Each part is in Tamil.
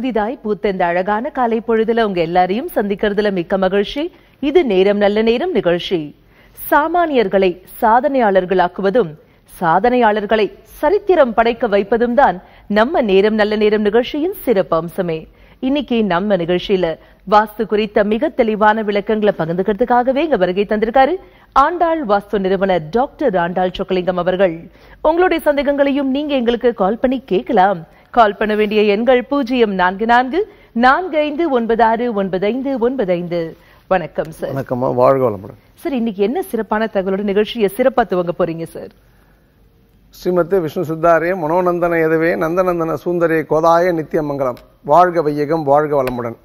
புதிதாய் பூத்த இந்த அழகான காலை பொழுதுல உங்க எல்லாரையும் சந்திக்கிறதுல மிக்க மகிழ்ச்சி இது நேரம் நல்ல நேரம் நிகழ்ச்சி சாமானியர்களை சாதனையாளர்களாக்குவதும் சாதனையாளர்களை சரித்திரம் படைக்க வைப்பதும் தான் நம்ம நேரம் நல்ல நேரம் நிகழ்ச்சியின் சிறப்பு அம்சமே இன்னைக்கு நம்ம நிகழ்ச்சியில வாஸ்து குறித்த மிக தெளிவான விளக்கங்களை பகிர்ந்துக்கிறதுக்காகவே இங்க வருகை தந்திருக்காரு ஆண்டாள் வாஸ்து நிறுவனர் டாக்டர் ஆண்டாள் சொக்கலிங்கம் அவர்கள் உங்களுடைய சந்தேகங்களையும் நீங்க எங்களுக்கு கால் பண்ணி கேட்கலாம் கால் பண்ண வேண்டிய எண்கள் பூஜ்ஜியம் நான்கு நான்கு நான்கு ஐந்து ஒன்பது ஆறு ஒன்பது ஐந்து ஒன்பது ஐந்து வணக்கம் சார் வணக்கம்மா வாழ்க வளமுடன் சார் இன்னைக்கு என்ன சிறப்பான தகவலோட நிகழ்ச்சியை சிறப்பா துவங்க போறீங்க சார் ஸ்ரீமதி விஷ்ணு சித்தாரே மனோநந்தன எதவே நந்தநந்தன சூந்தரே கோதாய நித்தியமங்கலம் வாழ்க வையகம் வாழ்க வளமுடன்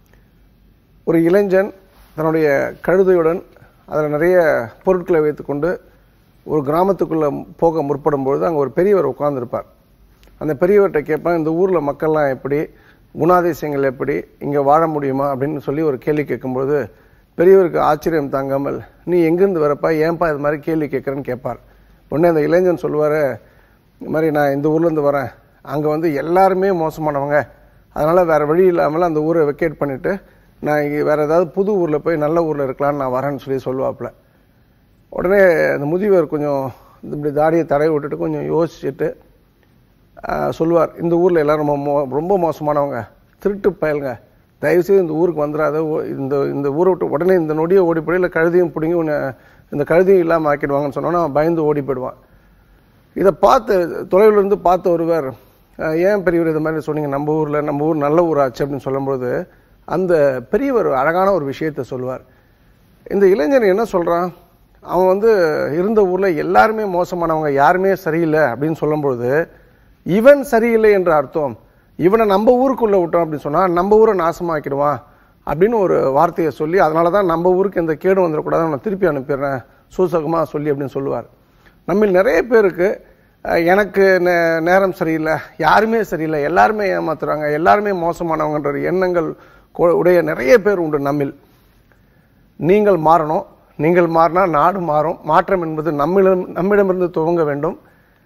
ஒரு இளைஞன் தன்னுடைய கழுதையுடன் அதில் நிறைய பொருட்களை வைத்துக்கொண்டு ஒரு கிராமத்துக்குள்ளே போக முற்படும் பொழுது அங்கே ஒரு பெரியவர் உட்கார்ந்திருப்பார் அந்த பெரியவர்கிட்ட கேட்பேன் இந்த ஊரில் மக்கள்லாம் எப்படி குணாதிசயங்கள் எப்படி இங்கே வாழ முடியுமா அப்படின்னு சொல்லி ஒரு கேள்வி கேட்கும்பொழுது பெரியவருக்கு ஆச்சரியம் தாங்காமல் நீ எங்கேருந்து வரப்பா ஏன்பா இது மாதிரி கேள்வி கேட்குறேன்னு கேட்பார் உடனே அந்த இளைஞன் சொல்லுவார் இந்த மாதிரி நான் இந்த ஊர்லேருந்து வரேன் அங்கே வந்து எல்லாருமே மோசமானவங்க அதனால் வேறு வழி இல்லாமல் அந்த ஊரை வெக்கேட் பண்ணிவிட்டு நான் இங்கே வேறு ஏதாவது புது ஊரில் போய் நல்ல ஊரில் இருக்கலாம்னு நான் வரேன்னு சொல்லி சொல்லுவாப்புல உடனே அந்த முதியவர் கொஞ்சம் இப்படி தாடியை தடவி விட்டுட்டு கொஞ்சம் யோசிச்சுட்டு ஆஹ், சொல்லுவார் இந்த ஊரில் எல்லாரும் ரொம்ப மோ ரொம்ப மோசமானவங்க திருட்டு பயலுங்க தயவுசெய்து இந்த ஊருக்கு வந்துடாத ஓ- இந்த இந்த ஊரை விட்டு உடனே இந்த நொடியை ஓடி போய் இல்லை கழுதியும் பிடிங்கி உன்னை இந்த கழுதியும் இல்லாமல் ஆக்கிடுவாங்கன்னு சொன்னோன்னா அவன் பயந்து ஓடி போயிடுவான் இதை பார்த்து தொலைவில் இருந்து பார்த்த ஒருவர் அஹ், ஏன் பெரியவர் இது மாதிரி சொன்னீங்க நம்ம ஊரில் நம்ம ஊர் நல்ல ஊராச்சு அப்படின்னு சொல்லும்போது அந்த பெரியவர் அழகான ஒரு விஷயத்தை சொல்லுவார் இந்த இளைஞன் என்ன சொல்றான் அவன் வந்து இருந்த ஊர்ல எல்லாருமே மோசமானவங்க யாருமே சரியில்லை அப்படின்னு சொல்லும்பொழுது இவன் சரியில்லை என்ற அர்த்தம் இவனை நம்ம ஊருக்குள்ள விட்டோம் அப்படின்னு சொன்னா நம்ம ஊரை நாசமாக்கிடுவான் அப்படின்னு ஒரு வார்த்தையை சொல்லி அதனால தான் நம்ம ஊருக்கு எந்த கேடு வந்துடக்கூடாது நான் திருப்பி அனுப்பிடுறேன் சூசகமா சொல்லி அப்படின்னு சொல்லுவார் நம்ம நிறைய பேருக்கு அஹ், எனக்கு நே- நேரம் சரியில்லை யாருமே சரியில்லை எல்லாருமே ஏமாத்துறாங்க எல்லாருமே மோசமானவங்கன்ற எண்ணங்கள் கொ- உடைய நிறைய பேர் உண்டு நம்மில் நீங்கள் மாறணும் நீங்கள் மாறினா நாடு மாறும் மாற்றம் என்பது நம்மிடம் நம்மிடமிருந்து துவங்க வேண்டும்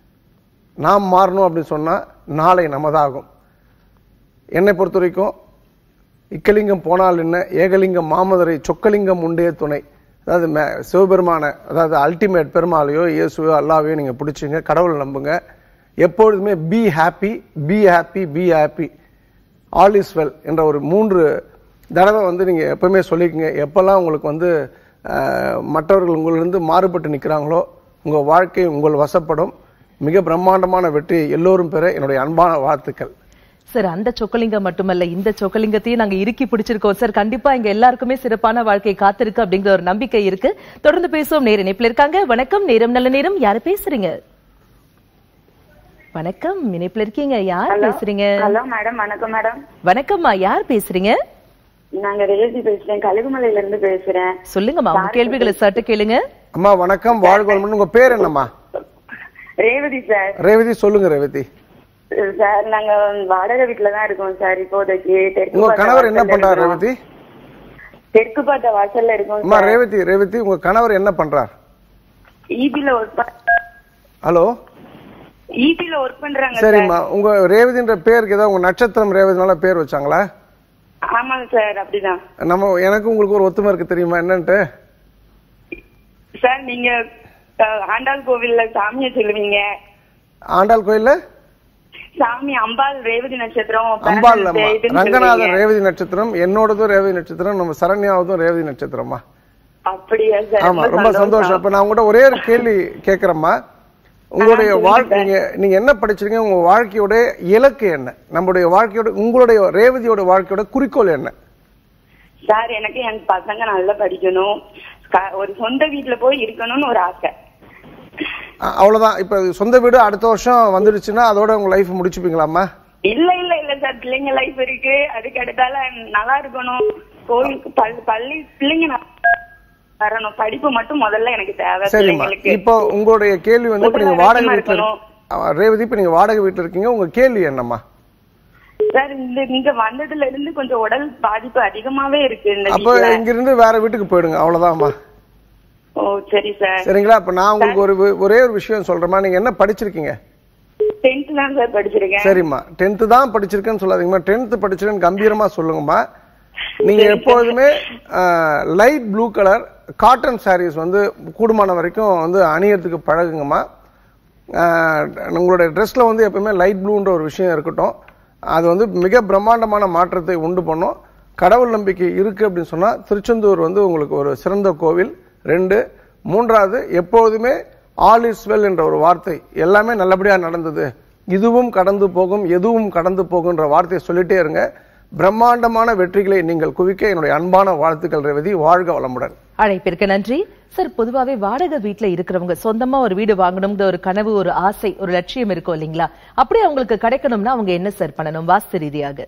நாம் மாறணும் அப்படின்னு சொன்னால் நாளை நமதாகும் என்னை பொறுத்த வரைக்கும் இக்கலிங்கம் போனால் என்ன ஏகலிங்கம் மாமதுரை சொக்கலிங்கம் உண்டே துணை அதாவது மே- சிவபெருமான அதாவது அல்டிமேட் பெருமாளையோ இயேசுவையோ அல்லாவையோ நீங்கள் பிடிச்சிங்க கடவுளை நம்புங்க எப்பொழுதுமே be happy be happy be happy all is well என்ற ஒரு மூன்று தடவை வந்து நீங்கள் எப்பவுமே சொல்லிக்கங்க எப்பெல்லாம் உங்களுக்கு வந்து அஹ், மற்றவர்கள் உங்களிலிருந்து மாறுபட்டு நிற்கிறாங்களோ உங்கள் வாழ்க்கை உங்கள் வசப்படும் மிக பிரம்மாண்டமான வெற்றி எல்லோரும் பெற என்னுடைய அன்பான வாழ்த்துக்கள் சார் அந்த சொக்கலிங்கம் மட்டுமல்ல இந்த சொக்கலிங்கத்தையும் நாங்க இறுக்கி பிடிச்சிருக்கோம் சார் கண்டிப்பா இங்க எல்லாருக்குமே சிறப்பான வாழ்க்கை காத்திருக்கு அப்படிங்கிற ஒரு நம்பிக்கை இருக்கு தொடர்ந்து பேசுவோம் நேர இணைப்புல இருக்காங்க வணக்கம் நேரம் நல்ல நேரம் யாரு பேசுறீங்க வணக்கம் இணைப்புல இருக்கீங்க யார் பேசுறீங்க ஹலோ மேடம் வணக்கம் மேடம் வணக்கம்மா யார் பேசுறீங்க நாங்க ரேவதி பேசுறேன் கழுகுமலையில இருந்து பேசுறேன் சொல்லுங்கம்மா உங்க கேள்விகளை சட்டு கேளுங்க அம்மா வணக்கம் வாழ்க வளமுடன் உங்க பேர் என்னம்மா ரேவதி சார் ரேவதி சொல்லுங்க ரேவதி சார் நாங்க வாடகை வீட்டுல தான் இருக்கோம் சார் இப்போதைக்கு தெற்கு உங்க பார்த்த கணவர் என்ன வாசல்ல பண்றார் இருக்கோம். ரேவதி தெற்கு பார்த்த வாசல்ல இருக்கோம் அம்மா சார் ரேவதி ரேவதி உங்க கணவர் என்ன பண்றார் ஈபில ஒர்க் ஹலோ ஈபில ஒர்க் பண்றாங்க சார் சரிம்மா உங்க ரேவதின்ற பேருக்கு ஏதாவது உங்க நட்சத்திரம் ரேவதினால பேர் வச்சாங்களா ஆமாங்க சார் அப்படிதான் நம்ம எனக்கு உங்களுக்கு ஒரு ஒத்துமை இருக்கு தெரியுமா என்னன்ட்டு சார் நீங்க அஹ், ஆண்டாள் கோவில்ல சாமியை சொல்லுவீங்க ஆண்டாள் கோயில்ல சாமி அம்பாள் ரேவதி நட்சத்திரம் அம்பாள் பிறந்த அம்மா இதுன்னு ரங்கநாதர் சொல்லுவீங்க. ரேவதி நட்சத்திரம் என்னோடதும் ரேவதி நட்சத்திரம் நம்ம சரண்யாவதும் ரேவதி நட்சத்திரம்மா அப்படியா சார் ஆமா ரொம்ப சந்தோஷம் அப்ப நான் உங்கள்கிட்ட ஒரே ஒரு கேள்வி கேக்குறேம்மா உங்களுடைய வாழ்க்கை நீங்க நீங்க என்ன படிச்சிருக்கீங்க உங்க வாழ்க்கையோட இலக்கு என்ன நம்முடைய வாழ்க்கையோட உங்களுடைய ரேவதியோட வாழ்க்கையோட குறிக்கோள் என்ன சார் எனக்கு என் பசங்க நல்லா படிக்கணும் க- ஒரு சொந்த வீட்டுல போய் இருக்கணும்னு ஒரு ஆசை அ- அவ்வளவுதான் இப்ப சொந்த வீடு அடுத்த வருஷம் வந்துடுச்சுன்னா அதோட உங்க லைஃப் முடிச்சுப்பீங்களாம்மா இல்ல இல்ல இல்ல சார் பிள்ளைங்க லைஃப் இருக்கு அதுக்கு அடுத்தால நல்லா இருக்கணும் கோயிலுக்கு பள்ளி பள்ளி பிள்ளைங்க நல்லா வரணும் படிப்பு மட்டும் முதல்ல எனக்கு தேவை சரிம்மா பிள்ளைங்களுக்கு இப்போ உங்களுடைய கேள்வி வந்து இப்ப நீங்க முதல்ல வாடகை ஆரோக்கியமா வீட்டுல இருக்கணும். அ, ரேவதி இப்ப நீங்க வாடகை வீட்டுல இருக்கீங்க உங்க கேள்வி என்னம்மா சார் இந்த இங்க வந்ததுல இருந்து கொஞ்சம் உடல் பாதிப்பு அதிகமாவே இருக்கு இந்த அப்போ வீட்டுல இங்க இருந்து வேற வீட்டுக்கு போயிடுங்க அவ்வளவுதான்மா ஓ சரி சார் சரிங்களா அப்ப நான் உங்களுக்கு ஒரு வி- ஒரே ஒரு விஷயம் சொல்றேம்மா நீங்க என்ன படிச்சிருக்கீங்க டென்த் தான் சார் படிச்சிருக்கேன் சரிம்மா டென்த்து தான் படிச்சிருக்கேன்னு சொல்லாதீங்கம்மா டென்த்து படிச்சிருக்கேன்னு கம்பீரமா சொல்லுங்கம்மா நீங்க எப்போதுமே light blue colour cotton sarees வந்து கூடுமான வரைக்கும் வந்து அணியறதுக்கு பழகுங்கம்மா ஆஹ், உங்களுடைய ட்ரெஸ்ல வந்து எப்பவுமே லைட் ப்ளூன்ற ஒரு விஷயம் இருக்கட்டும் அது வந்து மிக பிரம்மாண்டமான மாற்றத்தை உண்டு பண்ணும் கடவுள் நம்பிக்கை இருக்கு அப்படின்னு சொன்னா திருச்செந்தூர் வந்து உங்களுக்கு ஒரு சிறந்த கோவில் ரெண்டு மூன்றாவது எப்போதுமே ஆல் இஸ் வெல் என்ற ஒரு வார்த்தை எல்லாமே நல்லபடியா நடந்தது இதுவும் கடந்து போகும் எதுவும் கடந்து போகுன்ற வார்த்தையை சொல்லிட்டே இருங்க பிரம்மாண்டமான வெற்றிகளை நீங்கள் குவிக்க என்னுடைய அன்பான வாழ்த்துக்கள் ரேவதி வாழ்க வளமுடன் அழைப்பிற்கு நன்றி சார் பொதுவாவே வாடகை வீட்ல இருக்கிறவங்க சொந்தமா ஒரு வீடு வாங்கணுங்கிற ஒரு கனவு ஒரு ஆசை ஒரு லட்சியம் இருக்கும் இல்லைங்களா அப்படி அவங்களுக்கு கிடைக்கணும்னா அவங்க என்ன சார் பண்ணணும் வாஸ்து ரீதியாக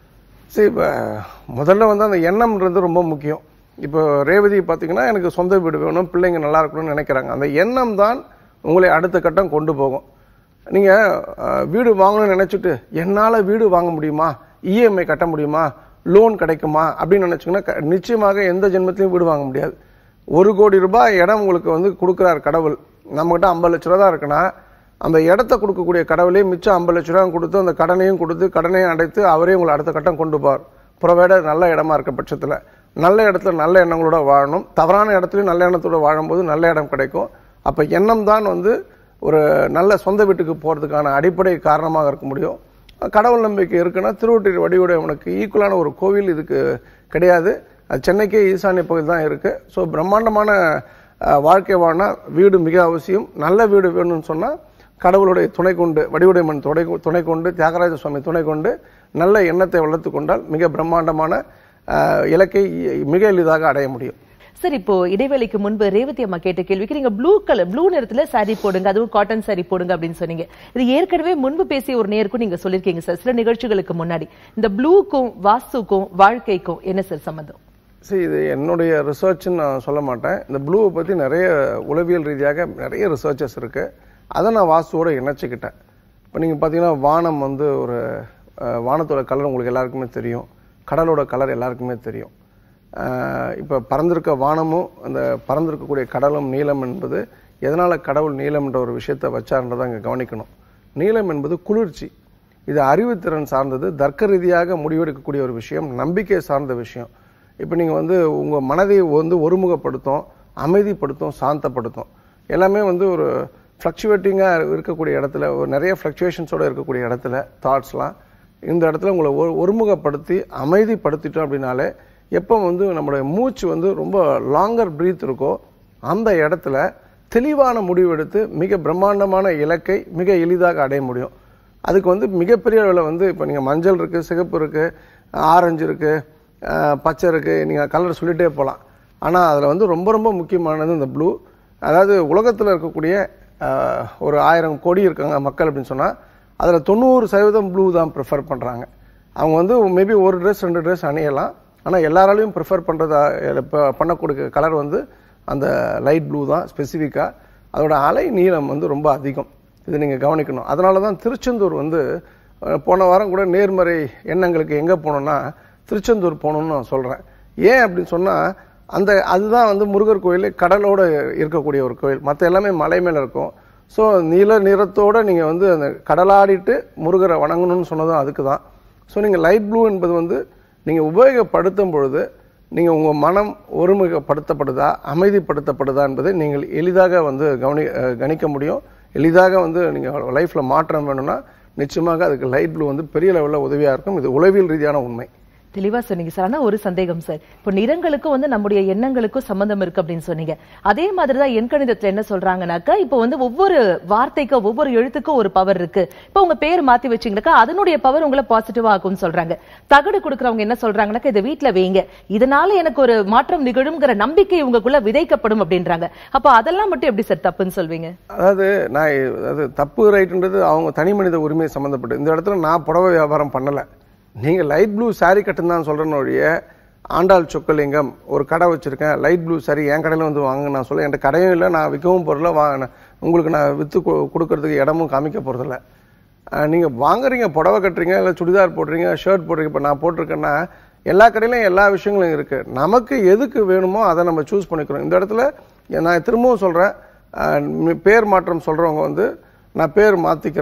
சரி இப்போ முதல்ல வந்து அந்த எண்ணம்ன்றது ரொம்ப முக்கியம் இப்போ ரேவதி பார்த்தீங்கன்னா எனக்கு சொந்த வீடு வேணும் பிள்ளைங்க நல்லா இருக்கணும்னு நினைக்கிறாங்க அந்த எண்ணம் தான் உங்களை அடுத்த கட்டம் கொண்டு போகும் நீங்கள் வீடு வாங்கணும்னு நினச்சிட்டு என்னால் வீடு வாங்க முடியுமா இஎம்ஐ கட்ட முடியுமா லோன் கிடைக்குமா அப்படின்னு நினச்சிங்கன்னா க- நிச்சயமாக எந்த ஜென்மத்திலையும் வீடு வாங்க முடியாது ஒரு கோடி ரூபாய் இடம் உங்களுக்கு வந்து கொடுக்குறார் கடவுள் நம்மகிட்ட ஐம்பது லட்ச ரூபா தான் இருக்குன்னா அந்த இடத்த கொடுக்கக்கூடிய கடவுளே மிச்சம் ஐம்பது லட்ச ரூபா கொடுத்து அந்த கடனையும் கொடுத்து கடனையும் அடைத்து அவரே உங்களை அடுத்த கட்டம் கொண்டு போவார் புறவேட நல்ல இடமா இருக்க பட்சத்தில் நல்ல இடத்துல நல்ல எண்ணங்களோட வாழணும் தவறான இடத்துலையும் நல்ல எண்ணத்தோட வாழும்போது நல்ல இடம் கிடைக்கும் அப்போ எண்ணம் தான் வந்து ஒரு நல்ல சொந்த வீட்டுக்கு போகிறதுக்கான அடிப்படை காரணமாக இருக்க முடியும் கடவுள் நம்பிக்கை இருக்குன்னா திருவொற்றியூர் வடிவுடையவனுக்கு ஈக்குவலான ஒரு கோவில் இதுக்கு கிடையாது அது சென்னைக்கே ஈசானிய பகுதி தான் இருக்கு ஸோ பிரம்மாண்டமான அஹ், வாழ்க்கை வாழ்னா வீடு மிக அவசியம் நல்ல வீடு வேணும்னு சொன்னா கடவுளுடைய துணை கொண்டு வடிவுடையம்மன் துணை துணை கொண்டு தியாகராஜ சுவாமி துணை கொண்டு நல்ல எண்ணத்தை வளர்த்து கொண்டால் மிக பிரம்மாண்டமான அஹ், இலக்கை மிக எளிதாக அடைய முடியும் சார் இப்போ இடைவேளைக்கு முன்பு ரேவதி அம்மா கேட்ட கேள்விக்கு நீங்க ப்ளூ கலர் ப்ளூ நிறத்துல saree போடுங்க அதுவும் காட்டன் saree போடுங்க அப்படின்னு சொன்னீங்க இது ஏற்கனவே முன்பு பேசிய ஒரு நேருக்கும் நீங்க சொல்லிருக்கீங்க சார் சில நிகழ்ச்சிகளுக்கு முன்னாடி இந்த ப்ளூக்கும் வாஸ்துக்கும் வாழ்க்கைக்கும் என்ன சார் சம்பந்தம் சரி இது என்னுடைய ரிசர்ச்னு நான் சொல்ல மாட்டேன் இந்த ப்ளூவை பற்றி நிறைய உளவியல் ரீதியாக நிறைய ரிசர்ச்சஸ் இருக்கு அதை நான் வாஸ்துவோட இணைச்சிக்கிட்டேன் இப்போ நீங்கள் பார்த்தீங்கன்னா வானம் வந்து ஒரு அஹ், வானத்தோட கலர் உங்களுக்கு எல்லாருக்குமே தெரியும் கடலோட கலர் எல்லாருக்குமே தெரியும் இப்போ பறந்திருக்க வானமும் அந்த பறந்திருக்கக்கூடிய கடலும் நீலம் என்பது எதனால் கடவுள் நீலம் என்ற ஒரு விஷயத்தை வச்சார்ன்றதை அங்கே கவனிக்கணும் நீலம் என்பது குளிர்ச்சி இது அறிவுத்திறன் சார்ந்தது தர்க்க ரீதியாக முடிவெடுக்கக்கூடிய ஒரு விஷயம் நம்பிக்கை சார்ந்த விஷயம் இப்போ நீங்கள் வந்து உங்கள் மனதை வந்து ஒருமுகப்படுத்தும் அமைதிப்படுத்தும் சாந்தப்படுத்தும் எல்லாமே வந்து ஒரு ஃப்ளக்சுவேட்டிங்காக இருக்கக்கூடிய இடத்துல ஒரு நிறைய ஃப்ளக்சுவேஷன்ஸோட இருக்கக்கூடிய இடத்துல தாட்ஸ்லாம் இந்த இடத்துல உங்களை ஒரு ஒருமுகப்படுத்தி அமைதிப்படுத்திட்டோம் அப்படின்னாலே எப்போ வந்து நம்மளுடைய மூச்சு வந்து ரொம்ப லாங்கர் பிரீத் இருக்கோ அந்த இடத்துல தெளிவான முடிவெடுத்து மிக பிரம்மாண்டமான இலக்கை மிக எளிதாக அடைய முடியும் அதுக்கு வந்து மிகப்பெரிய அளவில் வந்து இப்போ நீங்கள் மஞ்சள் இருக்குது சிகப்பு இருக்குது ஆரஞ்சு இருக்குது பச்சை இருக்குது நீங்கள் கலர் சொல்லிட்டே போகலாம் ஆனால் அதில் வந்து ரொம்ப ரொம்ப முக்கியமானது இந்த ப்ளூ அதாவது உலகத்தில் இருக்கக்கூடிய ஆஹ், ஒரு ஆயிரம் கோடி இருக்காங்க மக்கள் அப்படின்னு சொன்னால் அதில் தொண்ணூறு சதவீதம் ப்ளூ தான் ப்ரிஃபர் பண்ணுறாங்க அவங்க வந்து மேபி ஒரு ட்ரெஸ் ரெண்டு ட்ரெஸ் அணியலாம் ஆனால் எல்லாராலையும் ப்ரிஃபர் பண்ணுறதா இப்போ பண்ணக்கூடிய கலர் வந்து அந்த லைட் ப்ளூ தான் ஸ்பெசிஃபிக்காக அதோட அலை நீளம் வந்து ரொம்ப அதிகம் இது நீங்கள் கவனிக்கணும் அதனால தான் திருச்செந்தூர் வந்து அஹ், போன வாரம் கூட நேர்மறை எண்ணங்களுக்கு எங்கே போனோம்னா திருச்செந்தூர் போகணும்னு நான் சொல்கிறேன் ஏன் அப்படின்னு சொன்னால் அந்த அதுதான் வந்து முருகர் கோயில் கடலோட இருக்கக்கூடிய ஒரு கோயில் மற்ற எல்லாமே மலை மேலே இருக்கும் ஸோ நீல நிறத்தோட நீங்கள் வந்து அந்த கடலாடிட்டு முருகரை வணங்கணும்னு சொன்னதும் அதுக்கு தான் ஸோ நீங்கள் லைட் ப்ளூ என்பது வந்து நீங்கள் உபயோகப்படுத்தும் பொழுது நீங்கள் உங்கள் மனம் ஒருமுகப்படுத்தப்படுதா அமைதிப்படுத்தப்படுதா என்பதை நீங்கள் எளிதாக வந்து கவனி அஹ் கணிக்க முடியும் எளிதாக வந்து நீங்கள் லைஃப்பில் மாற்றம் வேணும்னா நிச்சயமாக அதுக்கு லைட் ப்ளூ வந்து பெரிய லெவலில் உதவியாக இருக்கும் இது உளவியல் ரீதியான உண்மை தெளிவா சொன்னீங்க சார் ஆனா ஒரு சந்தேகம் சார் இப்போ நிறங்களுக்கும் வந்து நம்முடைய எண்ணங்களுக்கும் சம்பந்தம் இருக்கு அப்படின்னு சொன்னீங்க அதே மாதிரிதான் எண்கணிதத்துல என்ன சொல்றாங்கன்னாக்கா இப்போ வந்து ஒவ்வொரு வார்த்தைக்கும் ஒவ்வொரு எழுத்துக்கும் ஒரு பவர் இருக்கு இப்போ உங்க பேர் மாத்தி வச்சீங்கன்னாக்கா அதனுடைய பவர் உங்களை பாசிட்டிவா ஆகும்னு சொல்றாங்க தகடு கொடுக்கறவங்க என்ன சொல்றாங்கன்னாக்கா இதை வீட்ல வைங்க இதனால எனக்கு ஒரு மாற்றம் நிகழும்ங்கிற நம்பிக்கை உங்களுக்குள்ள விதைக்கப்படும் அப்படின்றாங்க அப்போ அதெல்லாம் மட்டும் எப்படி சார் தப்புன்னு சொல்வீங்க அதாவது நான் அது தப்பு ரைட்டுன்றது அவங்க தனி மனித உரிமை சம்மந்தப்பட்டு இந்த இடத்துல நான் புடவை வியாபாரம் பண்ணலை நீங்கள் லைட் ப்ளூ saree கட்டுன்னு தான் சொல்கிறேன்னு ஒழிய ஆண்டாள் சொக்கலிங்கம் ஒரு கடை வச்சுருக்கேன் லைட் ப்ளூ saree என் கடையில் வந்து வாங்க நான் சொல்ல என்கிட்ட கடையும் இல்லை நான் விற்கவும் போகிறதில்ல வா நான் உங்களுக்கு நான் விற்று கொடுக்கறதுக்கு இடமும் காமிக்க போகிறதில்ல நீங்கள் வாங்குறீங்க புடவை கட்டுறீங்க இல்லை சுடிதார் போடுறீங்க ஷர்ட் போடுறீங்க இப்போ நான் போட்டிருக்கேன்னா எல்லா கடையிலையும் எல்லா விஷயங்களும் இருக்குது நமக்கு எதுக்கு வேணுமோ அதை நம்ம சூஸ் பண்ணிக்கிறோம் இந்த இடத்துல நான் திரும்பவும் சொல்கிறேன் பேர் மாற்றம் சொல்கிறவங்க வந்து நான் பேர் மாற்றிக்கிறேன்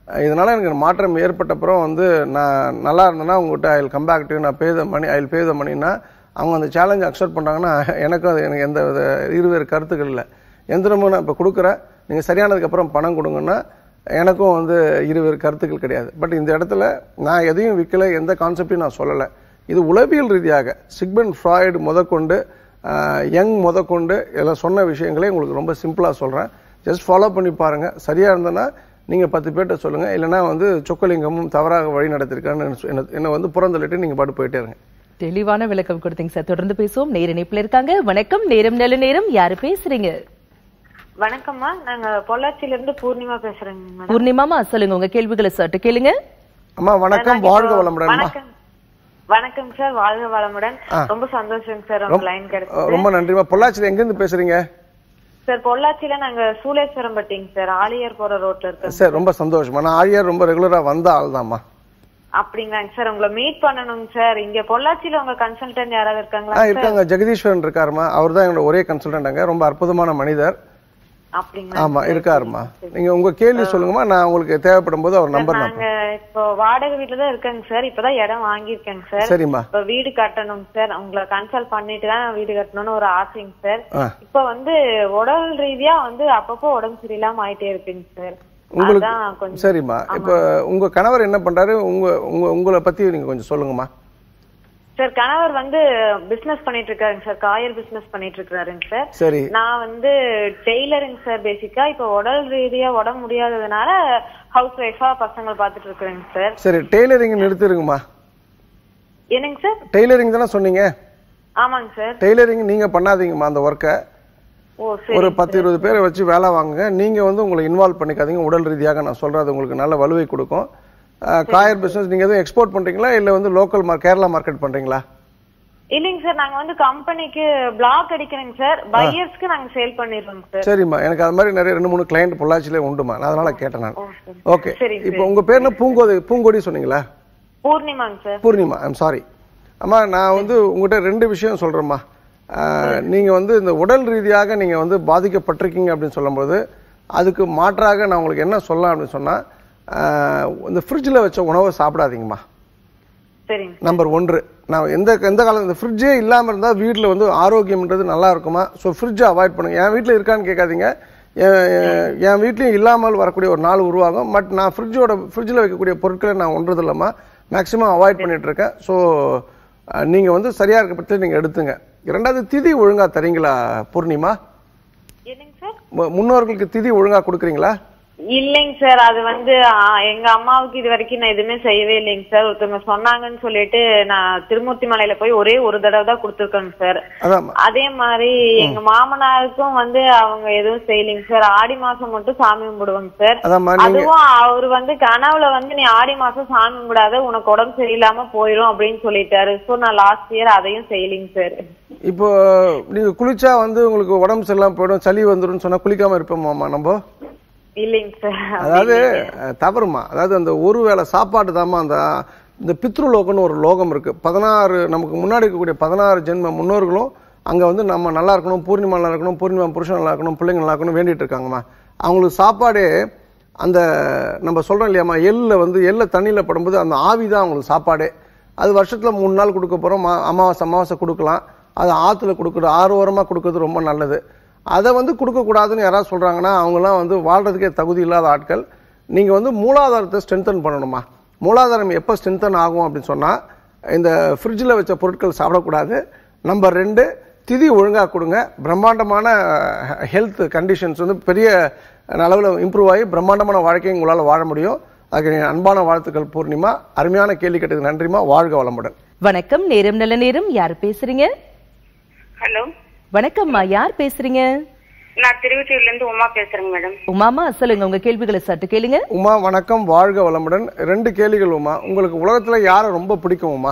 அஹ் இதனால எனக்கு மாற்றம் ஏற்பட்ட அப்புறம் வந்து நான் நல்லா இருந்தேன்னா உங்ககிட்ட ஐ கம் பேக் டு நான் பே த மணி ஐ பே த மணினா அவங்க அந்த சேலஞ்ச் அக்செப்ட் பண்ணாங்கன்னா எனக்கும் அது எனக்கு எந்த வித இருவேறு கருத்துக்கள் இல்லை எந்திரமும் நான் இப்போ கொடுக்குறேன் நீங்கள் சரியானதுக்கப்புறம் பணம் கொடுங்கன்னா எனக்கும் வந்து இருவேறு கருத்துக்கள் கிடையாது பட் இந்த இடத்துல நான் எதையும் விற்கல எந்த கான்செப்டையும் நான் சொல்லலை இது உளவியல் ரீதியாக சிக்மன் ஃப்ராய்டு முதற்கொண்டு யங் முதற்கொண்டு எல்லாம் சொன்ன விஷயங்களே உங்களுக்கு ரொம்ப சிம்பிளாக சொல்கிறேன் ஜஸ்ட் ஃபாலோ பண்ணி பாருங்கள் சரியாக இருந்ததுன்னா நீங்கள் பத்து பேர்கிட்ட சொல்லுங்கள் இல்லைன்னா வந்து சொக்கலிங்கமும் தவறாக வழி நடத்திருக்கான்னு என்ன- என்னை வந்து புறந்தள்ளிட்டு நீங்கள் பாட்டு போயிட்டே இருங்க தெளிவான விளக்கம் கொடுத்தீங்க சார் தொடர்ந்து பேசுவோம் நேர இணைப்புல இருக்காங்க வணக்கம் நேரம் நல்ல நேரம் யாரு பேசுறீங்க வணக்கம்மா நாங்க பொள்ளாச்சியில இருந்து பூர்ணிமா பேசுறேங்க மேடம் பூர்ணிமாமா சொல்லுங்க உங்க கேள்விகளை சட்டு கேளுங்க அம்மா வணக்கம் வாழ்க வளமுடன்மா வணக்கம் வணக்கம் சார் வாழ்க வளமுடன் ஆ. ரொம்ப சந்தோஷம் சார் உங்க லைன் கிடைச்சது ரொம்ப நன்றிம்மா பொள்ளாச்சியில் எங்கேருந்து பேசுறீங்க சார் பொள்ளாச்சியில நாங்க சூளேஸ்வரம் பட்டிங்க சார் ஆலியார் போற ரோட்ல இருக்கோம் சார் ரொம்ப சந்தோஷமா நான் ஆழியார் ரொம்ப ரெகுலராக வந்த ஆள் தான்மா அப்படிங்களாங்க சார் உங்களை மீட் பண்ணணுங்க சார் இங்க பொள்ளாச்சியில உங்க கன்சல்டன்ட் யாராவது ஆ இருக்காங்களா சார் இருக்காங்க ஜெகதீஸ்வரன் இருக்காருமா அவர் தான் என்னோட ஒரே கன்சல்டன்ட் ரொம்ப அற்புதமான மனிதர் அப்படிங்களா ஆமா இருக்காருமா நீங்க உங்க கேள்வி சொல்லுங்கம்மா நான் உங்களுக்கு தேவைப்படும் போது அவர் நம்பர் நான் நாங்க இப்போ வாடகை வீட்டுல தான் இருக்கேங்க சார் இப்பதான் இடம் வாங்கியிருக்கேங்க சார் சரிம்மா இப்ப வீடு கட்டணும் சார் உங்களை கன்சல்ட் பண்ணிட்டு தான் வீடு கட்டணும்னு ஒரு ஆசைங்க சார் ஆ. இப்ப வந்து உடல் ரீதியா வந்து அப்பப்போ உடம்பு சரியில்லாம ஆயிட்டே இருக்குங்க சார் உங்களுக்கு அதான் கொஞ்சம் சரிம்மா இப்ப உங்க கணவர் என்ன பண்றாரு உங்க உங்க உங்களை பத்தி நீங்க கொஞ்சம் சொல்லுங்கம்மா சார் கணவர் வந்து பிசினஸ் பண்ணிட்டு இருக்காருங்க சார் காயர் பிசினஸ் பண்ணிட்டு இருக்காருங்க சார் சரி நான் வந்து டெய்லரிங் சார் பேசிக்கா இப்ப உடல் ரீதியா உடம்பு முடியாததுனால ஹவுஸ் ஒய்ஃபா பசங்களை பாத்துட்டு இருக்கிறேங்க சார் சரி டெய்லரிங் நிறுத்திருங்கம்மா என்னங்க சார் டெய்லரிங் தானே சொன்னீங்க ஆமாங்க சார் டெய்லரிங் நீங்க பண்ணாதீங்கம்மா அந்த ஒர்க்கை ஓ சரி ஒரு பத்து இருபது பேரை வச்சு வேலை வாங்குங்க நீங்க வந்து உங்களை இன்வால்வ் பண்ணிக்காதீங்க உடல் ரீதியாக நான் சொல்றது உங்களுக்கு நல்ல வலுவை கொடுக்கும் அஹ், காயர் பிசினஸ் நீங்க எதுவும் எக்ஸ்போர்ட் பண்றீங்களா இல்ல வந்து லோக்கல் கேரளா மார்க்கெட் பண்றீங்களா இல்லைங்க சார் நாங்க வந்து கம்பெனிக்கு பிளாக் அடிக்கிறோங்க சார் பையர்ஸ்க்கு நாங்க சேல் பண்ணிடுறோங்க சார் சரிம்மா எனக்கு அது மாதிரி நிறைய ரெண்டு மூணு கிளைண்ட் பொள்ளாச்சியிலே உண்டுமா நான் அதனால கேட்டேன் நான் சரி. ஓகே சரி, இப்போ உங்க பேர் என்ன பூங்கோதி பூங்கொடி சொன்னீங்களா பூர்ணிமாங்க சார் பூர்ணிமா ஐம் சாரி அம்மா நான் வந்து உங்ககிட்ட ரெண்டு விஷயம் சொல்றேம்மா ஆஹ், நீங்க வந்து இந்த உடல் ரீதியாக நீங்க வந்து பாதிக்கப்பட்டிருக்கீங்க அப்படின்னு சொல்லும்போது அதுக்கு மாற்றாக நான் உங்களுக்கு என்ன சொல்லலாம் அப்படின்னு சொன்னா ஆஹ், இந்த ஃப்ரிட்ஜில் வச்ச உணவை சாப்பிடாதீங்கம்மா சரிங்க நம்பர் ஒன்று நான் எந்த எந்த காலம் இந்த ஃப்ரிட்ஜே இல்லாமல் இருந்தால் வீட்டில் வந்து ஆரோக்கியம்ன்றது நல்லா இருக்குமா ஸோ ஃப்ரிட்ஜை அவாய்ட் பண்ணுங்க என் வீட்டில் இருக்கான்னு கேட்காதீங்க என் என் என் வீட்லேயும் இல்லாமல் வரக்கூடிய ஒரு நாள் உருவாகும் பட் நான் ஃப்ரிட்ஜோட ஃப்ரிட்ஜில் வைக்கக்கூடிய பொருட்களை நான் ஒன்றது இல்லைம்மா மேக்ஸிமம் அவாய்ட் பண்ணிட்டு இருக்கேன் ஸோ நீங்கள் வந்து சரியாக இருக்க பட்சத்தில் நீங்கள் எடுத்துங்க இரண்டாவது திதி ஒழுங்காக தரீங்களா பூர்ணிமா என்னங்க சார் மு- முன்னோர்களுக்கு திதி ஒழுங்காக கொடுக்குறீங்களா இல்லைங்க சார் அது வந்து ஆ, எங்க அம்மாவுக்கு இது வரைக்கும் நான் எதுவுமே செய்யவே இல்லைங்க சார் ஒருத்தவங்க சொன்னாங்கன்னு சொல்லிட்டு நான் திருமூர்த்தி மலையில போய் ஒரே ஒரு தடவை தான் கொடுத்துருக்கேங்க சார் அதான் அதே மாதிரி எங்க மாமனாருக்கும் வந்து அவங்க எதுவும் செய்யலைங்க சார் ஆடி மாசம் மட்டும் சாமி கும்பிடுவாங்க சார் அதாம்மா நீங்க அதுவும் அவர் வந்து கனவுல வந்து நீ ஆடி மாசம் சாமி கும்பிடாத உனக்கு உடம்பு சரியில்லாம போயிடும் அப்படின்னு சொல்லிட்டாரு சோ நான் லாஸ்ட் இயர் அதையும் செய்யலைங்க சார் இப்போ நீங்க குளிச்சா வந்து உங்களுக்கு உடம்பு சரியில்லாம போயிடும் சளி வந்துடும் சொன்னா குளிக்காம இருப்போமாம்மா நம்ம இல்லைங்க சார் அதாவது அஹ், தவறுமா அதாவது அந்த ஒரு வேளை சாப்பாடு தாம்மா அந்த இந்த பித்ருலோகம்னு ஒரு லோகம் இருக்கு பதினாறு நமக்கு முன்னாடி இருக்கக்கூடிய பதினாறு ஜென்ம முன்னோர்களும் அங்க வந்து நம்ம நல்லா இருக்கணும் பூர்ணிமா நல்லா இருக்கணும் பூர்ணிமா புருஷன் நல்லா இருக்கணும் பிள்ளைங்க நல்லா இருக்கணும் வேண்டிட்டு இருக்காங்கம்மா அவங்களுக்கு சாப்பாடே அந்த நம்ம சொல்றோம் இல்லையாம்மா எள்ளில் வந்து எள்ள தண்ணியில படும்போது அந்த ஆவி தான் அவங்களுக்கு சாப்பாடே அது வருஷத்துல மூணு நாள் கொடுக்க போறோம் மா- அமாவாசை அமாவாசை கொடுக்கலாம் அது ஆத்துல கொடுக்குறது ஆறு ஓரமா கொடுக்கறது ரொம்ப நல்லது அதை வந்து கொடுக்கக்கூடாதுன்னு யாராவது சொல்றாங்கன்னா அவங்கலாம் வந்து வாழ்றதுக்கே தகுதி இல்லாத ஆட்கள் நீங்க வந்து மூலாதாரத்தை ஸ்ட்ரென்தன் பண்ணணுமா மூலாதாரம் எப்போ ஸ்ட்ரென்தன் ஆகும் அப்படின்னு சொன்னா இந்த ஃப்ரிட்ஜில் வச்ச பொருட்கள் சாப்பிடக்கூடாது நம்பர் ரெண்டு திதி ஒழுங்காக கொடுங்க பிரம்மாண்டமான ஹெல்த் கண்டிஷன்ஸ் வந்து பெரிய அளவில் இம்ப்ரூவ் ஆகி பிரம்மாண்டமான வாழ்க்கையை உங்களால் வாழ முடியும் அதுக்கு என் அன்பான வாழ்த்துக்கள் பூர்ணிமா அருமையான கேள்வி கேட்டதுக்கு நன்றிமா வாழ்க வளமுடன் வணக்கம் நேரம் நல்ல நேரம் யார் பேசுறீங்க ஹலோ வணக்கம்மா யார் பேசுறீங்க நான் திருவச்சூர்ல இருந்து உமா பேசுறேங்க மேடம் உமாமா சொல்லுங்க உங்க கேள்விகளை சட்டு கேளுங்க உமா வணக்கம் வாழ்க வளமுடன் ரெண்டு கேள்விகள் உமா உங்களுக்கு உலகத்துல யாரை ரொம்ப பிடிக்கும் உமா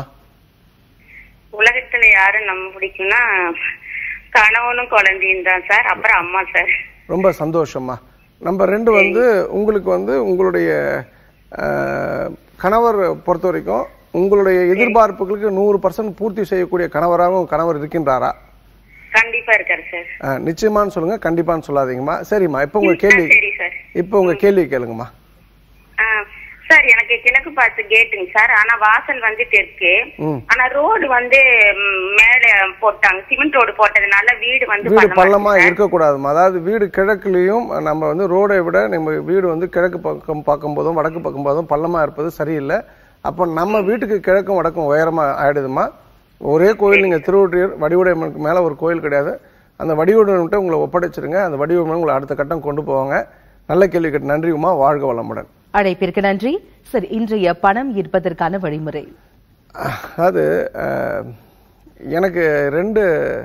உலகத்துல யாரு நம்ம பிடிக்கும்னா கணவனும் குழந்தையும் தான் சார் அப்புறம் அம்மா சார் ரொம்ப சந்தோஷம்மா நம்பர் ரெண்டு வந்து உங்களுக்கு வந்து உங்களுடைய அஹ், கணவர் பொறுத்த வரைக்கும் உங்களுடைய எதிர்பார்ப்புகளுக்கு நூறு பர்சன்ட் பூர்த்தி செய்யக்கூடிய கணவராகவும் கணவர் இருக்கின்றாரா கண்டிப்பா இருக்காரு சார் அஹ், நிச்சயமான்னு சொல்லுங்க கண்டிப்பான்னு சொல்லாதீங்கம்மா சரிம்மா இப்போ உங்க கேள்வி சரி சார் இப்போ உங்க கேள்வி கேளுங்கம்மா சார் எனக்கு கிழக்கு பார்த்து கேட்டுங்க சார் ஆனா வாசல் வந்து தெற்கு ம். ஆனா ரோடு வந்து ம், மேல போட்டாங்க சிமெண்ட் ரோடு போட்டதுனால வீடு வந்து வீடு பள்ளமா பள்ளமா இருக்கு சார். இருக்கக்கூடாதுமா அதாவது வீடு கிழக்குலயும் நம்ம வந்து ரோடை விட நம்ம வீடு வந்து கிழக்கு பக்கம் பார்க்கும்போதும் வடக்கு பக்கம் போதும் பள்ளமா இருப்பது சரியில்லை அப்போ நம்ம வீட்டுக்கு கிழக்கும் வடக்கும் உயரமா ஆயிடுதுமா ஒரே கோயில் நீங்க திருவொற்றியூர் வடிவுடையம்மனுக்கு மேல ஒரு கோயில் கிடையாது அந்த வடிவுடையம்கிட்ட உங்களை ஒப்படைச்சிருங்க அந்த வடிவுடையம்மன் உங்களை அடுத்த கட்டம் கொண்டு போவாங்க நல்ல கேள்வி கேட்டு நன்றியுமா வாழ்க வளமுடன் அழைப்பிற்கு நன்றி சரி இன்றைய பணம் ஈர்ப்பதற்கான வழிமுறை அது அஹ், எனக்கு ரெண்டு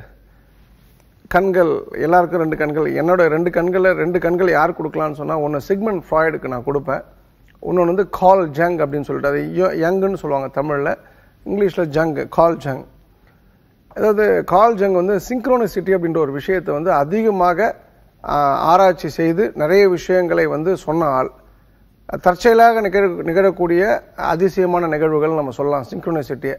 கண்கள் எல்லாருக்கும் ரெண்டு கண்கள் என்னோட ரெண்டு கண்களை ரெண்டு கண்கள் யார் கொடுக்கலாம்னு சொன்னா ஒன்று சிக்மண்ட் ஃப்ராய்டுக்கு நான் கொடுப்பேன் இன்னொன்று வந்து கால் ஜங் அப்படின்னு சொல்லிட்டு அது ய- யங்குன்னு சொல்லுவாங்க தமிழில் இங்கிலீஷில் ஜங் கால் ஜங் அதாவது கால் ஜங் வந்து சிங்க்ரோனிசிட்டி அப்படின்ற ஒரு விஷயத்தை வந்து அதிகமாக ஆஹ், ஆராய்ச்சி செய்து நிறைய விஷயங்களை வந்து சொன்ன ஆள் தற்செயலாக நிகழ நிகழக்கூடிய அதிசயமான நிகழ்வுகள் நம்ம சொல்லலாம் சிங்க்ரோனிசிட்டியை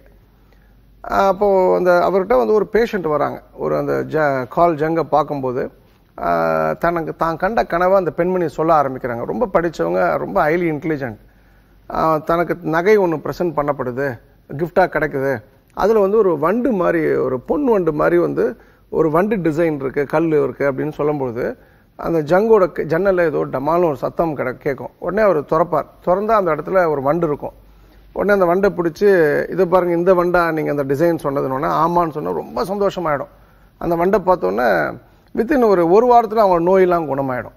அப்போ அந்த அவர்கிட்ட வந்து ஒரு பேஷண்ட் வராங்க ஒரு அந்த ஜ கால் ஜங்கை பார்க்கும்போது ஆஹ், தனக்கு தான் கண்ட கனவை அந்த பெண்மணி சொல்ல ஆரம்பிக்கிறாங்க ரொம்ப படிச்சவங்க ரொம்ப ஹைலி இன்டெலிஜென்ட் தனக்கு நகை ஒன்று ப்ரெசென்ட் பண்ணப்படுது கிஃப்டாக கிடைக்குது அதில் வந்து ஒரு வண்டு மாதிரி ஒரு பொன் வண்டு மாதிரி வந்து ஒரு வண்டு டிசைன் இருக்கு கல் இருக்கு அப்படின்னு சொல்லும்பொழுது அந்த ஜங்கோட க- ஜன்னல்ல ஏதோ டமாலும் ஒரு சத்தம் கிட கேட்கும் உடனே அவர் திறப்பார் திறந்தா அந்த இடத்துல ஒரு வண்டு இருக்கும் உடனே அந்த வண்டை பிடிச்சி இதை பாருங்க இந்த வண்டா நீங்க அந்த டிசைன் சொன்னதுன்னு ஆமான்னு சொன்னா ரொம்ப சந்தோஷமாயிடும் அந்த வண்டை பார்த்தோன்னே வித்தின் ஒரு ஒரு வாரத்தில் அவங்க நோயெல்லாம் குணமாயிடும்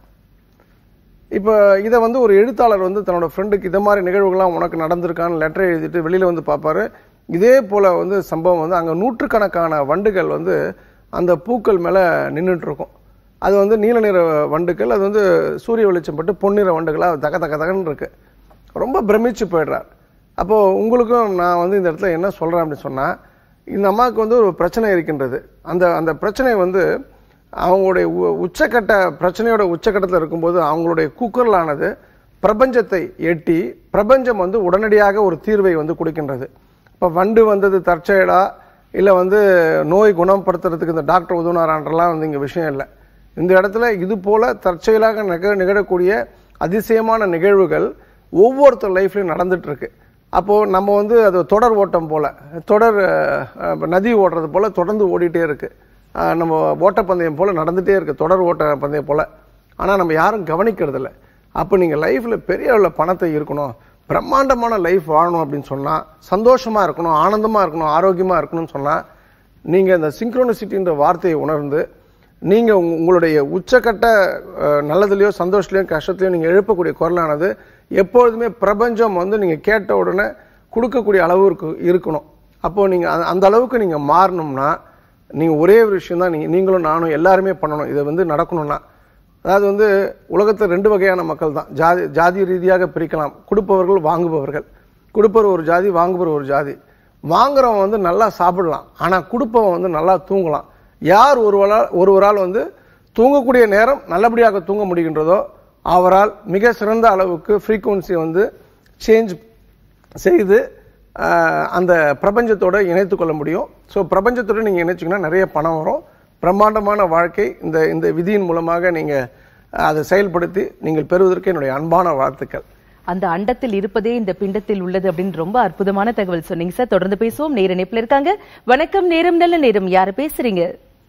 இப்போ இதை வந்து ஒரு எழுத்தாளர் வந்து தன்னோட ஃப்ரெண்டுக்கு இதை மாதிரி நிகழ்வுகள்லாம் உனக்கு நடந்திருக்கான்னு லெட்டர் எழுதிட்டு வெளியில் வந்து பார்ப்பாரு இதே போல வந்து சம்பவம் வந்து அங்கே நூற்றுக்கணக்கான வண்டுகள் வந்து அந்த பூக்கள் மேலே நின்றுட்டு இருக்கும் அது வந்து நீல நிற வண்டுகள் அது வந்து சூரிய வெளிச்சம் பட்டு பொன்னிற வண்டுகளாக தக தக தகன்னு இருக்கு ரொம்ப பிரமிச்சு போயிடுறார் அப்போ உங்களுக்கும் நான் வந்து இந்த இடத்துல என்ன சொல்றேன் அப்படின்னு சொன்னா இந்த அம்மாவுக்கு வந்து ஒரு பிரச்சனை இருக்கின்றது அந்த அந்த பிரச்சனை வந்து அவங்களுடைய உ- உச்சக்கட்ட பிரச்சனையோட உச்சக்கட்டத்தில் இருக்கும்போது அவங்களுடைய கூக்குரலானது பிரபஞ்சத்தை எட்டி பிரபஞ்சம் வந்து உடனடியாக ஒரு தீர்வை வந்து கொடுக்கின்றது இப்போ வண்டு வந்தது தற்செயலா இல்லை வந்து நோய் குணப்படுத்துறதுக்கு இந்த டாக்டர் உதவுனாரான்றலாம் வந்து இங்கே விஷயம் இல்லை இந்த இடத்துல இது போல தற்செயலாக நிக நிகழக்கூடிய அதிசயமான நிகழ்வுகள் ஒவ்வொருத்தர் லைஃப்லையும் நடந்துட்டு இருக்கு அப்போ நம்ம வந்து அது தொடர் ஓட்டம் போல தொடர் அஹ், அஹ், நதி ஓடுறது போல தொடர்ந்து ஓடிட்டே இருக்கு அஹ், நம்ம ஓட்டப்பந்தயம் போல நடந்துட்டே இருக்கு தொடர் ஓட்ட பந்தயம் போல ஆனா நம்ம யாரும் கவனிக்கிறது இல்ல அப்போ நீங்க லைஃப்ல பெரிய அளவில் பணத்தை இருக்கணும் பிரம்மாண்டமான லைஃப் வாழணும் அப்படின்னு சொன்னா சந்தோஷமா இருக்கணும் ஆனந்தமா இருக்கணும் ஆரோக்கியமா இருக்கணும்னு சொன்னா நீங்க இந்த சிங்க்ரோனிசிட்டின்ற வார்த்தையை உணர்ந்து நீங்க உங்க- உங்களுடைய உச்சக்கட்ட அஹ், நல்லதுலயோ சந்தோஷத்துலயோ கஷ்டத்துலயோ நீங்க எழுப்பக்கூடிய குரலானது எப்பொழுதுமே பிரபஞ்சம் வந்து நீங்க கேட்ட உடனே கொடுக்கக்கூடிய அளவுக்கு இருக்கணும் அப்போ நீங்க அந்த- அந்த அளவுக்கு நீங்க மாறணும்னா நீங்க ஒரே ஒரு விஷயம் தான் நீங்க நீங்களும் நானும் எல்லாருமே பண்ணணும் இதை வந்து நடக்கணும்னா அதாவது வந்து உலகத்தில் ரெண்டு வகையான மக்கள் தான் ஜாதி ஜாதி ரீதியாக பிரிக்கலாம் கொடுப்பவர்கள் வாங்குபவர்கள் கொடுப்பவர் ஒரு ஜாதி வாங்குபவர் ஒரு ஜாதி வாங்குறவன் வந்து நல்லா சாப்பிடலாம் ஆனா கொடுப்பவன் வந்து நல்லா தூங்கலாம் யார் ஒருவரால் ஒருவரால் வந்து தூங்கக்கூடிய நேரம் நல்லபடியாக தூங்க முடிகின்றதோ அவரால் மிக சிறந்த அளவுக்கு ஃப்ரீக்குவன்சி வந்து சேஞ்ச் செய்து ஆஹ், அந்த பிரபஞ்சத்தோட இணைத்து கொள்ள முடியும் ஸோ பிரபஞ்சத்தோட நீங்க இணைச்சிங்கன்னா நிறைய பணம் வரும் பிரம்மாண்டமான வாழ்க்கை இந்த இந்த விதியின் மூலமாக நீங்க அதை செயல்படுத்தி நீங்கள் பெறுவதற்கு என்னுடைய அன்பான வாழ்த்துக்கள் அந்த அண்டத்தில் இருப்பதே இந்த பிண்டத்தில் உள்ளது அப்படின்னு ரொம்ப அற்புதமான தகவல் சொன்னீங்க சார் தொடர்ந்து பேசுவோம் நேர இணைப்புல இருக்காங்க வணக்கம் நேரம் நல்ல நேரம் யாரு பேசுறீங்க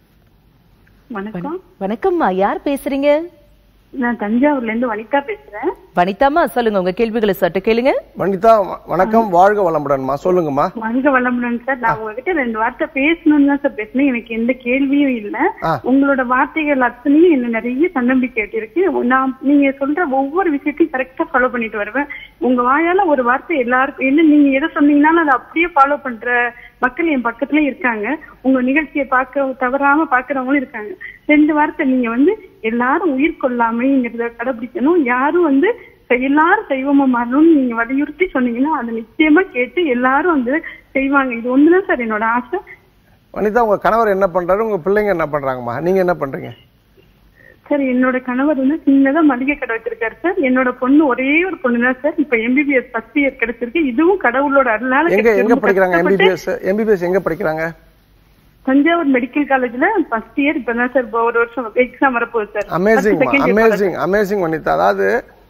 வணக்கம் வணக்கம்மா யார் பேசுறீங்க நான் தஞ்சாவூர்ல இருந்து வனிதா பேசுறேன் வனிதாம்மா சொல்லுங்க உங்க கேள்விகளை சற்று கேளுங்க வனிதா வ- வணக்கம் வாழ்க வளமுடன்மா சொல்லுங்கம்மா வணிக வளமுடன் சார் நான் உங்ககிட்ட ரெண்டு வார்த்தை பேசணும்னு தான் சார் பேசினேன் எனக்கு எந்த கேள்வியும் இல்ல ஆ. உங்களோட வார்த்தைகள் அத்தனையும் என்ன நிறைய தன்னம்பிக்கை இருக்கு நான் நீங்க சொல்ற ஒவ்வொரு விஷயத்தையும் கரெக்டா ஃபாலோ பண்ணிட்டு வருவேன் உங்க வாயால ஒரு வார்த்தை எல்லாருக்கும் என்ன நீங்க எதை சொன்னீங்கன்னாலும் அதை அப்படியே ஃபாலோ பண்ற மக்கள் என் பக்கத்துல இருக்காங்க உங்க நிகழ்ச்சியை பார்க்க தவறாம பாக்குறவங்களும் இருக்காங்க ரெண்டு வார்த்தை நீங்க வந்து எல்லாரும் உயிர் கொள்ளாமைங்கிறத கடைபிடிக்கணும் யாரும் வந்து எல்லாரும் செய்வமா மாறணும்னு நீங்க வலியுறுத்தி சொன்னீங்கன்னா அதை நிச்சயமா கேட்டு எல்லாரும் வந்து செய்வாங்க இது ஒண்ணுதான் சார் என்னோட ஆசை வனிதா உங்க கணவர் என்ன பண்றாரு உங்க பிள்ளைங்க என்ன பண்றாங்கம்மா நீங்க என்ன பண்றீங்க சார் என்னோட கணவர் வந்து சின்னதா மளிகை கடை வச்சிருக்காரு சார் என்னோட பொண்ணு ஒரே ஒரு பொண்ணு தான் சார் இப்ப எம்பிபிஎஸ் ஃபர்ஸ்ட் இயர் கிடைச்சிருக்கு இதுவும் கடவுளோட அருளால எங்க கிடைச்சிருக்கு. எங்க படிக்கிறாங்க கஷ்டப்பட்டு எம்பிபிஎஸ் எம்பிபிஎஸ் எங்க படிக்கிறாங்க தஞ்சாவூர் மெடிக்கல் காலேஜ்ல ஃபர்ஸ்ட் இயர் இப்பதான் சார் ஒரு வருஷம் எக்ஸாம் வரப்போகுது sir amazing First, second year amazing amazing வனிதா அதாவது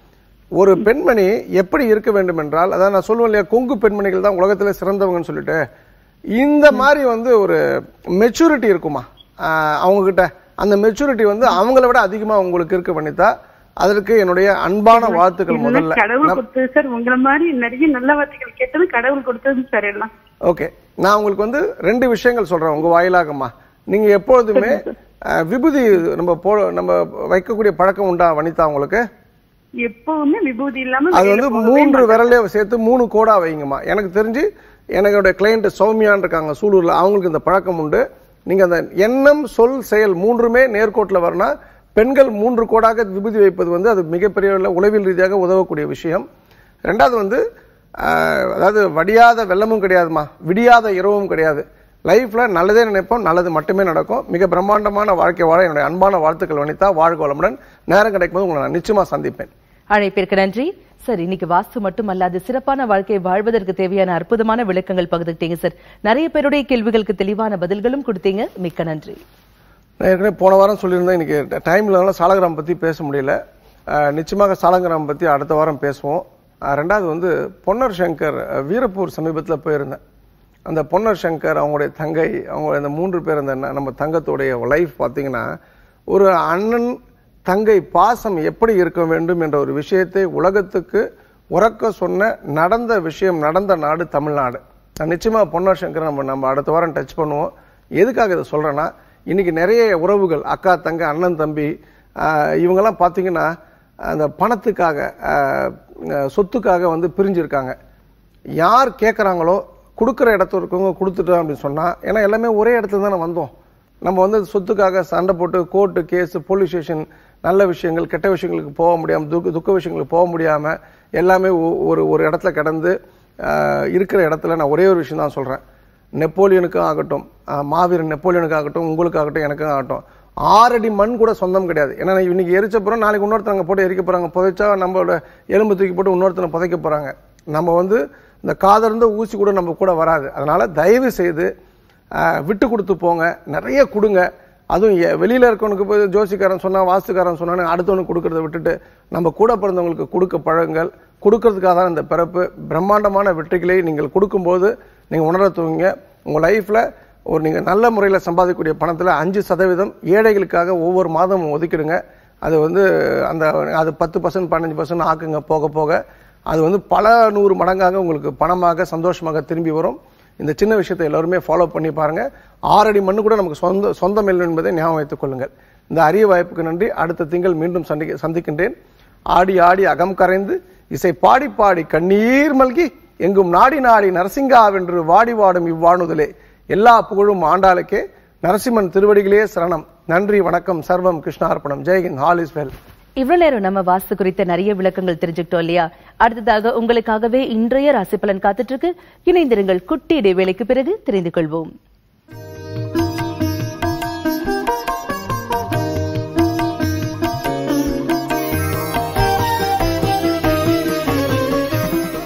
ஒரு பெண்மணி எப்படி இருக்க வேண்டும் என்றால் அதான் நான் சொல்லுவேன் இல்லையா கொங்கு பெண்மணிகள் தான் உலகத்திலே சிறந்தவங்கன்னு சொல்லிட்டு இந்த மாதிரி வந்து ஒரு மெச்சூரிட்டி இருக்குமா ஆஹ் அவங்க கிட்ட அந்த மெச்சூரிட்டி வந்து அவங்கள விட அதிகமா உங்களுக்கு இருக்க பண்ணித்தா அதற்கு என்னுடைய அன்பான வாழ்த்துக்கள் இல்ல, முதல்ல கடவுள் நம்- கொடுத்தது சார் உங்களை மாதிரி நிறைய நல்ல வார்த்தைகள் கேட்டது கடவுள் கொடுத்தது சார் எல்லாம் ஓகே நான் உங்களுக்கு வந்து ரெண்டு விஷயங்கள் சொல்றேன் உங்க வாயிலாகம்மா நீங்க எப்பொழுதுமே அஹ், விபூதி நம்ம போ நம்ம வைக்கக்கூடிய பழக்கம் உண்டா வனிதா உங்களுக்கு எப்பவுமே விபூதி இல்லாம அது வெளியில வந்து போகவே மூன்று மாட்டேன். விரலே சேர்த்து மூணு கோடா வைங்கம்மா எனக்கு தெரிஞ்சு எனக்குடைய கிளைண்ட் சௌமியான் இருக்காங்க சூலூர்ல அவங்களுக்கு இந்த பழக்கம் உண்டு நீங்க அந்த எண்ணம் சொல் செயல் மூன்றுமே நேர்கோட்டில் வரணும் பெண்கள் மூன்று கோடாக விபூதி வைப்பது வந்து அது மிகப்பெரிய அளவுல உளவியல் ரீதியாக உதவக்கூடிய விஷயம் ரெண்டாவது வந்து ஆஹ், அதாவது வடியாத வெள்ளமும் கிடையாதுமா விடியாத இரவும் கிடையாது லைஃப்ல நல்லதே நினைப்போம் நல்லது மட்டுமே நடக்கும் மிக பிரம்மாண்டமான வாழ்க்கை வாழ என்னுடைய அன்பான வாழ்த்துக்கள் வனிதா வாழ்க வளமுடன் நேரம் கிடைக்கும்போது உங்களை நான் நிச்சயமா சந்திப்பேன் அழைப்பிற்கு நன்றி சார் இன்னைக்கு வாஸ்து மட்டுமல்லாது சிறப்பான வாழ்க்கையை வாழ்வதற்கு தேவையான அற்புதமான விளக்கங்கள் பகிர்ந்துட்டீங்க சார் நிறைய பேருடைய கேள்விகளுக்கு தெளிவான பதில்களும் கொடுத்தீங்க மிக்க நன்றி நான் ஏற்கனவே போன வாரம் சொல்லியிருந்தேன் இன்னைக்கு டைம் இல்லாதனால சாலகிராம் பற்றி பேச முடியல அஹ், நிச்சயமாக சாலகிராம் பற்றி அடுத்த வாரம் பேசுவோம் அஹ், ரெண்டாவது வந்து பொன்னர் சங்கர் அஹ், வீரப்பூர் சமீபத்தில் போயிருந்தேன் அந்த பொன்னர் சங்கர் அவங்களுடைய தங்கை அவங்க அந்த மூன்று பேர் அந்த ந- நம்ம தங்கத்துடைய லைஃப் பார்த்தீங்கன்னா ஒரு அண்ணன் தங்கை பாசம் எப்படி இருக்க வேண்டும் என்ற ஒரு விஷயத்தை உலகத்துக்கு உறக்க சொன்ன நடந்த விஷயம் நடந்த நாடு தமிழ்நாடு நான் நிச்சயமா பொன்னர் சங்கர் நம்ம நம்ம அடுத்த வாரம் டச் பண்ணுவோம் எதுக்காக இதை சொல்றேன்னா இன்னைக்கு நிறைய உறவுகள் அக்கா தங்க அண்ணன் தம்பி ஆஹ், இவங்கெல்லாம் பார்த்தீங்கன்னா அந்த பணத்துக்காக ஆஹ், சொத்துக்காக வந்து பிரிஞ்சிருக்காங்க யார் கேட்குறாங்களோ கொடுக்குற இடத்துல இருக்கவங்க கொடுத்துட்டோம் அப்படின்னு சொன்னா ஏன்னா எல்லாமே ஒரே இடத்துல தானே வந்தோம் நம்ம வந்து சொத்துக்காக சண்டை போட்டு கோர்ட்டு கேஸ் போலீஸ் ஸ்டேஷன் நல்ல விஷயங்கள் கெட்ட விஷயங்களுக்கு போக முடியாம துக்க துக்க விஷயங்களுக்கு போக முடியாம எல்லாமே ஒ- ஒரு ஒரு இடத்துல கிடந்து ஆஹ், இருக்கிற இடத்துல நான் ஒரே ஒரு விஷயம் தான் சொல்றேன் நெப்போலியனுக்கும் ஆகட்டும் ஆஹ், மாவீரன் நெப்போலியனுக்கு ஆகட்டும் உங்களுக்கு ஆகட்டும் எனக்கும் ஆகட்டும் ஆறடி மண் கூட சொந்தம் கிடையாது ஏன்னா இன்னைக்கு எரிச்ச போறோம் நாளைக்கு இன்னொருத்தவங்க போட்டு எரிக்க போறாங்க புதைச்சா நம்மளோட எலும்பு தூக்கி போட்டு இன்னொருத்தனை புதைக்க போறாங்க நம்ம வந்து இந்த காதர்ந்த ஊசி கூட நம்ம கூட வராது அதனால தயவு செய்து ஆஹ், விட்டு கொடுத்து போங்க நிறைய கொடுங்க அதுவும் எ- வெளியில இருக்கவனுக்கு போய் ஜோசிக்காரன் சொன்னா வாஸ்துக்காரன் சொன்னான்னு அடுத்தவனுக்கு கொடுக்கறத விட்டுட்டு நம்ம கூட பிறந்தவங்களுக்கு கொடுக்க பழங்கள் கொடுக்கறதுக்காக தான் இந்த பிறப்பு பிரம்மாண்டமான வெற்றிகளை நீங்கள் கொடுக்கும்போது நீங்க உணர தூங்க உங்க லைஃப்ல ஒரு நீங்க நல்ல முறையில் சம்பாதிக்கக்கூடிய பணத்துல அஞ்சு சதவீதம் ஏழைகளுக்காக ஒவ்வொரு மாதமும் ஒதுக்கிடுங்க அது வந்து அந்த அது பத்து பர்சன்ட் பதினஞ்சு பர்சன்ட் ஆக்குங்க போக போக அது வந்து பல நூறு மடங்காக உங்களுக்கு பணமாக சந்தோஷமாக திரும்பி வரும் இந்த சின்ன விஷயத்தை எல்லாருமே ஃபாலோ பண்ணி பாருங்க ஆறடி மண்ணு கூட நமக்கு சொந்த சொந்தம் இல்லை என்பதை ஞாபகம் வைத்துக் கொள்ளுங்கள் இந்த அரிய வாய்ப்புக்கு நன்றி அடுத்த திங்கள் மீண்டும் சந்திக்க சந்திக்கின்றேன் ஆடி ஆடி அகம் கரைந்து இசை பாடி பாடி கண்ணீர் மல்கி எங்கும் நாடி நாடி நரசிங்காவென்று வாடி வாடும் இவ்வாணுதலே எல்லா புகழும் ஆண்டாளுக்கே நரசிம்மன் திருவடிகளே சரணம் நன்றி வணக்கம் சர்வம் கிருஷ்ணார்ப்பணம் ஜெய்ஹிந்த் ஹால் இஸ் வெல் இவ்வளவு நேரம் நம்ம வாஸ்து குறித்த நிறைய விளக்கங்கள் தெரிஞ்சுக்கிட்டோம் இல்லையா அடுத்ததாக உங்களுக்காகவே இன்றைய ராசி பலன் காத்துட்டு இருக்கு இணைந்திருங்கள் குட்டி இடைவேளைக்கு பிறகு தெரிந்து கொள்வோம்